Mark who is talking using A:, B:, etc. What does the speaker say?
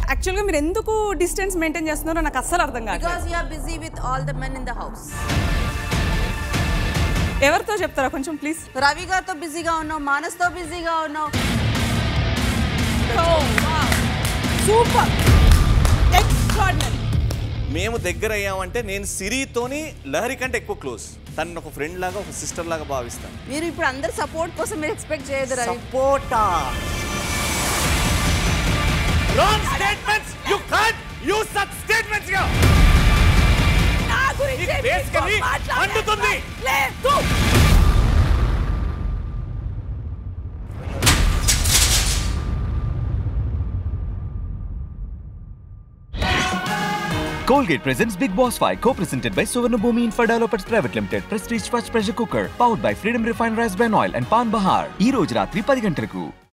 A: యాక్చువల్గా మీరు ఎందుకు డిస్టెన్స్ మెయింటైన్ చేస్తున్నారో నాకు అస్సలు అర్థం కాదు
B: Because you are busy with all the men in the house.
A: ఎవరితో చెప్తారా కొంచెం ప్లీజ్
B: రవి గారితో బిజీగా ఉన్నావు మానస్తో బిజీగా ఉన్నావు
A: సూపర్ ఎక్స్ట్రాడినరీ
C: మేము దగ్గర అయ్యామంటే నేను సిరితోని లహరి కంటే ఎక్కువ క్లోజ్ తను ఒక ఫ్రెండ్ లాగా ఒక సిస్టర్ లాగా భావిస్తాను
B: మీరు ఇప్పుడు అందరు సపోర్ట్ కోసం మీరు ఎక్స్పెక్ట్ చేయదు రవి
C: సపోర్టా wrong statements you can't use such statements గా
A: నా గురించి
C: నీకు basically మండుతుంది.
A: లేదు
D: Colgate presents Big Boss Fight, co-presented by Suvarna Bhumi Infra Developers Private Limited, Prestige Fast Pressure Cooker, powered by Freedom Refined Rice Bran Oil and Pan Bahar. ఈ రోజు రాత్రి పది గంటలకు